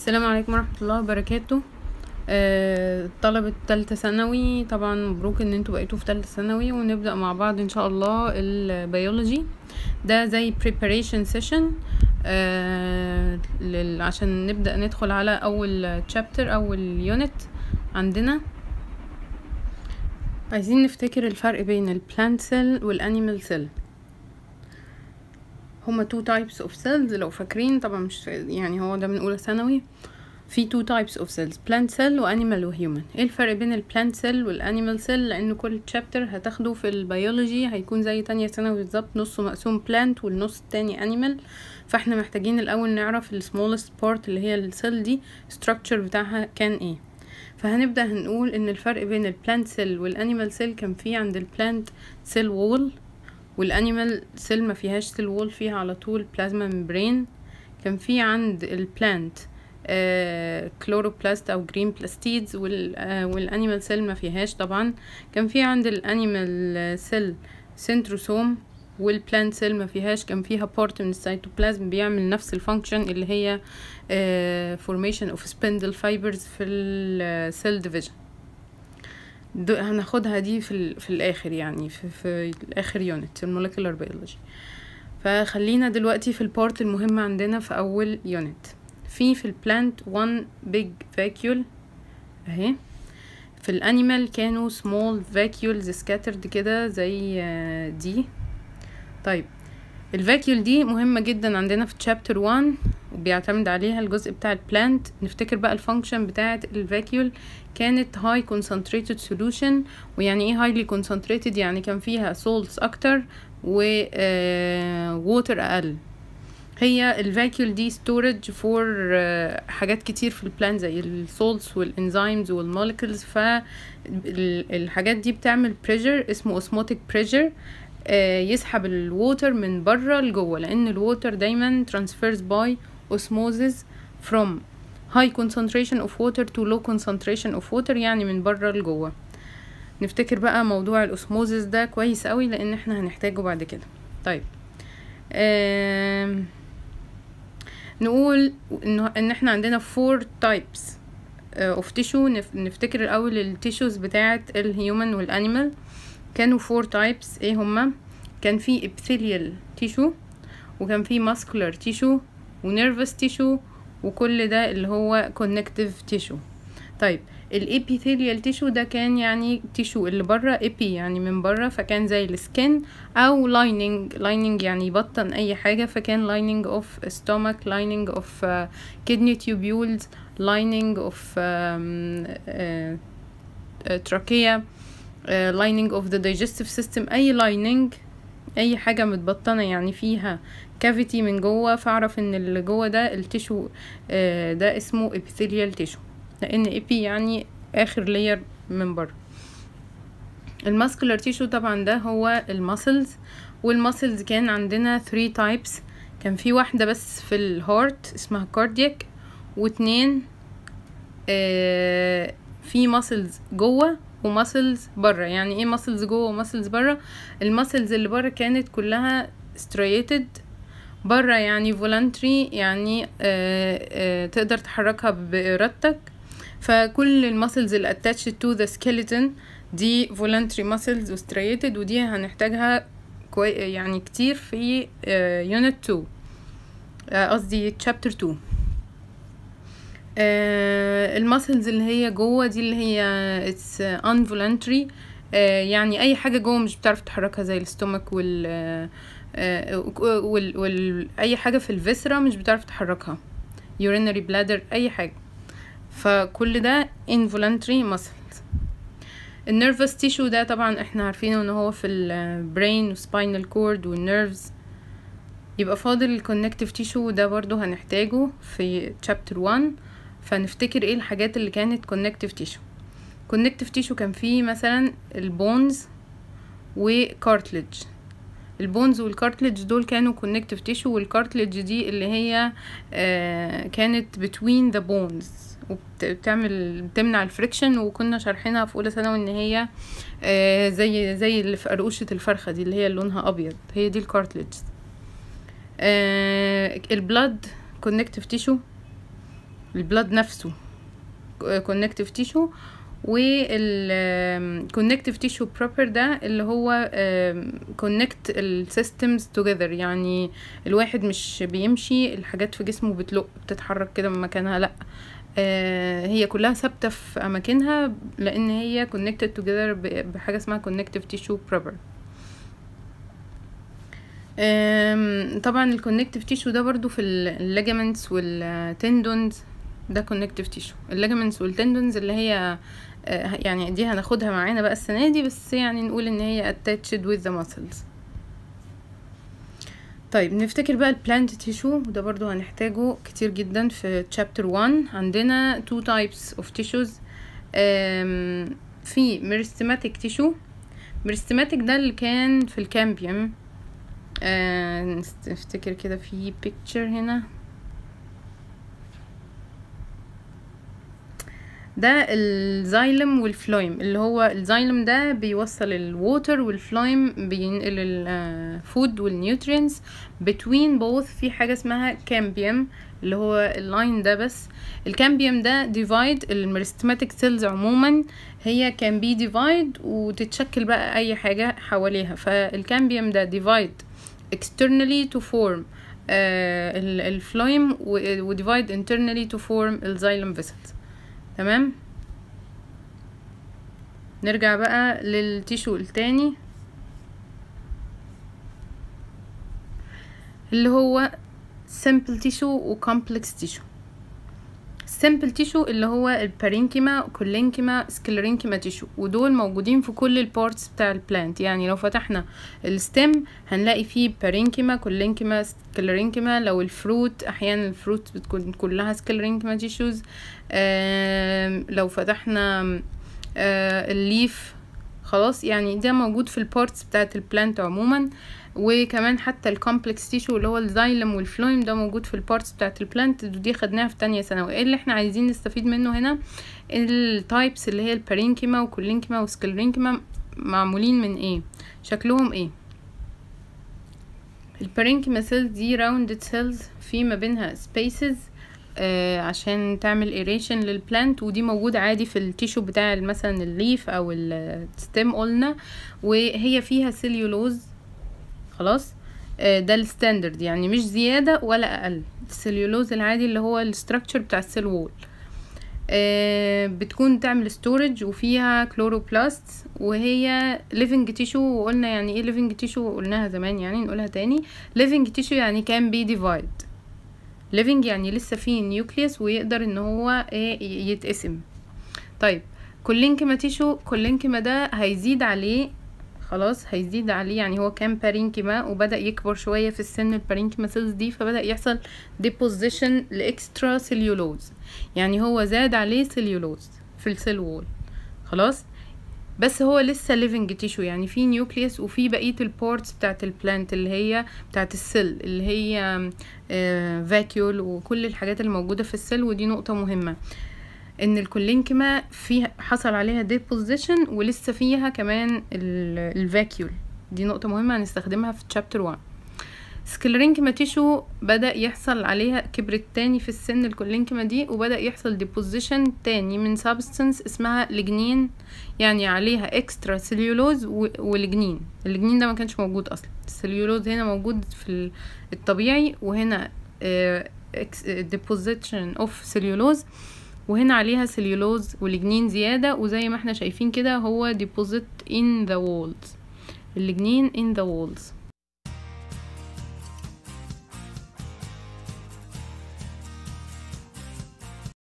السلام عليكم ورحمة الله وبركاته آه، طلبة تالتة ثانوي طبعا مبروك ان انتوا بقيتوا في تالتة ثانوي ونبدأ مع بعض ان شاء الله البيولوجي ده زي preparation session آه لل... عشان نبدأ ندخل على اول chapter اول unit عندنا عايزين نفتكر الفرق بين البلانت سيل والانيمال سيل هما two types of cells لو فاكرين طبعا مش يعني هو ده من اولى ثانوي في two types of cells plant cell و animal و human ايه الفرق بين ال plant cell وال animal cell لان كل chapter هتاخده في البيولوجي هيكون زي تانية ثانوي بالظبط نصه مقسوم plant والنص التاني animal فاحنا محتاجين الاول نعرف ال smallest part اللي هي السيل دي structure بتاعها كان ايه فهنبدأ هنقول ان الفرق بين ال plant cell والانيمال cell كان في عند ال plant cell wall والانيمال سيل ما فيهاش سيل وول فيها على طول بلازما ممبرين كان في عند البلانت آه كلوروبلاست او جرين بلاستيدز والانيمال سيل ما فيهاش طبعا كان في عند الانيمال سيل سنتروسوم والبلانت سيل ما فيهاش كان فيها بارت من السيتوبلازم بيعمل نفس الفانكشن اللي هي فورميشن اوف سبندل فايبرز في السيل ديفيجن هناخدها دي في, في الاخر يعني في, في الاخر يونت المولكيولر بيولوجي فخلينا دلوقتي في البارت المهم عندنا في اول يونت في في البلانت one big vacuole اهي في الانيمال كانوا small vacuoles scattered كده زي دي طيب الفاكيول دي مهمة جدا عندنا في chapter 1 وبيعتمد عليها الجزء بتاع البلانت نفتكر بقى الفانكشن بتاعة الفاكيول كانت high concentrated solution ويعني ايه highly concentrated يعني كان فيها salts اكتر و water اقل هي الفاكيول دي storage for حاجات كتير في البلان زي السولتس والانزيمز والمولكيولز فالحاجات دي بتعمل pressure اسمه osmotic pressure يسحب الووتر من بره لجوه لان الووتر دايما transfers by osmosis from high concentration of water to low concentration of water يعني من بره لجوه نفتكر بقى موضوع الاسموزيس ده كويس قوي لان احنا هنحتاجه بعد كده طيب نقول انه ان احنا عندنا four types of tissue نفتكر الاول التيشوز بتاعه الهيومن والانيمال كانوا فور تايبس ايه هما كان في epithelial tissue وكان في muscular tissue ونيرفس tissue وكل ده اللي هو connective tissue طيب الابيثيليال تيشو ده كان يعني تيشو اللي بره ابي يعني من بره فكان زي السكن او لايننج لايننج يعني يبطن اي حاجه فكان لايننج اوف stomach لايننج اوف kidney tubules لايننج اوف trachea lining of the digestive system اي lining اي حاجه متبطنه يعني فيها كافيتي من جوه فاعرف ان اللي جوه ده التيشو ده اسمه epithelial tissue لان ايبي يعني اخر لير من بره الماسكولار تيشو طبعا ده هو الماسلز والماسلز كان عندنا 3 تايبس كان في واحده بس في الهارت اسمها كاردياك واتنين آه في ماسلز جوه وماسلز بره يعني ايه ماسلز جوه وماسلز بره الماسلز اللي بره كانت كلها striated بره يعني voluntary يعني آآ آآ تقدر تحركها بإرادتك فكل الماسلز اللي attached to the skeleton دي voluntary muscles و striated ودي هنحتاجها كوي يعني كتير في unit 2 قصدي chapter 2 آه الماسلز اللي هي جوه دي اللي هي اتس unvoluntary آه يعني اي حاجه جوه مش بتعرف تحركها زي الاستومك وال آه وال, وال اي حاجه في الفيسرا مش بتعرف تحركها urinary bladder اي حاجه فكل ده involuntary muscles النيرفس تيشو ده طبعا احنا عارفينه ان هو في البرين وسباينال كورد والنيرفز يبقى فاضل الكونكتيف تيشو ده برضو هنحتاجه في chapter 1 فنفتكر ايه الحاجات اللي كانت كونكتيف تيشو كونكتيف تيشو كان فيه مثلا البونز وكارتلج البونز والكارتلج دول كانوا كونكتيف تيشو والكارتلج دي اللي هي آه كانت between the bones وبتعمل بتمنع الفريكشن وكنا شارحينها في اولى ثانوي ان هي آه زي زي اللي في قرقوشه الفرخه دي اللي هي لونها ابيض هي دي الكارتلج آه البلاد كونكتيف تيشو البلاد نفسه كونكتيف تيشو والكونكتيف تيشو بروبر ده اللي هو كونكت السيستمز توجذر يعني الواحد مش بيمشي الحاجات في جسمه بتلق بتتحرك كده من مكانها لا آه، هي كلها ثابته في اماكنها لان هي connected together ب- بحاجه اسمها connective tissue proper آم، طبعا الكونكتيف تيشو ده برضو في الليجامنتس والتندونز ده كونكتيف تيشو الليجامنتس والتندونز اللي هي آه، يعني دي هناخدها معانا بقى السنه دي بس يعني نقول ان هي attached with the muscles طيب نفتكر بقى البلانت تيشو وده برضو هنحتاجه كتير جدا في chapter 1 عندنا two types of tissues آم، في meristematic tissue meristematic ده اللي كان في الكامبيوم آه نست- نفتكر كده في picture هنا ده الزايلم والفلويم اللي هو الزايلم ده بيوصل الووتر والفلويم بينقل الفود والنيوترينز between both في حاجة اسمها كامبيوم اللي هو اللاين ده بس الكامبيوم ده ديفايد الميرستماتيك سيلز عموما هي كان بي ديفايد وتتشكل بقى اي حاجة حواليها فالكامبيوم ده ديفايد externally to form آه ال- الفلويم و divide internally to form الزايلم vessels تمام نرجع بقى للتيشو التاني اللي هو simple tissue و complex tissue simple tissue اللي هو البارينكيما كولينكيما سكليرينكيما تيشو ودول موجودين في كل البارتس بتاع البلانت يعني لو فتحنا الستيم هنلاقي فيه بارينكيما كولينكيما سكليرينكيما لو الفروت احيانا الفروت بتكون كلها سكليرينكيما تيشوز لو فتحنا آه، الليف خلاص يعني ده موجود في البارتس بتاعت البلانت عموما وكمان حتى الكومبلكس تيشو اللي هو الزايلم والفلويم ده موجود في البارتس بتاعت البلانت ودي خدناها في تانية ثانوي ايه اللي احنا عايزين نستفيد منه هنا التايبس اللي هي البارينكيما وكولينكيما وسكلرينكيما معمولين من ايه شكلهم ايه البارينكيما سيلز دي راوندد سيلز في ما بينها سبيسز آه عشان تعمل ايريشن للبلانت ودي موجودة عادي في التيشو بتاع مثلا الليف او الستيم قلنا وهي فيها سيليولوز خلاص آه ده الستاندرد يعني مش زيادة ولا اقل السيليولوز العادي اللي هو الستراكشر بتاع السيل وول آه بتكون تعمل ستورج وفيها كلوروبلاست وهي ليفنج تيشو وقلنا يعني ايه ليفنج تيشو قلناها زمان يعني نقولها تاني ليفنج تيشو يعني كان بي ديفايد living يعني لسه فيه نيوكليوس ويقدر ان هو ايه يتقسم طيب كولينكيما تيشو كولينكيما ده هيزيد عليه خلاص هيزيد عليه يعني هو كان بارينكيما وبدأ يكبر شوية في السن البارينكيما سيلز دي فبدأ يحصل ديبوزيشن لاكسترا سيليولوز يعني هو زاد عليه سيليولوز في السيل وول خلاص بس هو لسه ليفنج تيشو يعني في نيوكليوس وفي بقيه البورتس بتاعت البلانت اللي هي بتاعت السيل اللي هي فاكيول وكل الحاجات اللي موجوده في السيل ودي نقطه مهمه ان الكولينكيما في حصل عليها ديبوزيشن ولسه فيها كمان الفاكيول دي نقطه مهمه هنستخدمها في تشابتر 1 سكلرينكيما تيشو بدأ يحصل عليها كبرت تاني في السن الكولينكيما دي وبدأ يحصل ديبوزيشن تاني من سابستنس اسمها لجنين يعني عليها اكسترا سيليولوز ولجنين اللجنين ده ما كانش موجود اصلا السيليولوز هنا موجود في الطبيعي وهنا ديبوزيشن اوف سيليولوز وهنا عليها سيليولوز ولجنين زيادة وزي ما احنا شايفين كده هو deposit in the walls اللجنين in the walls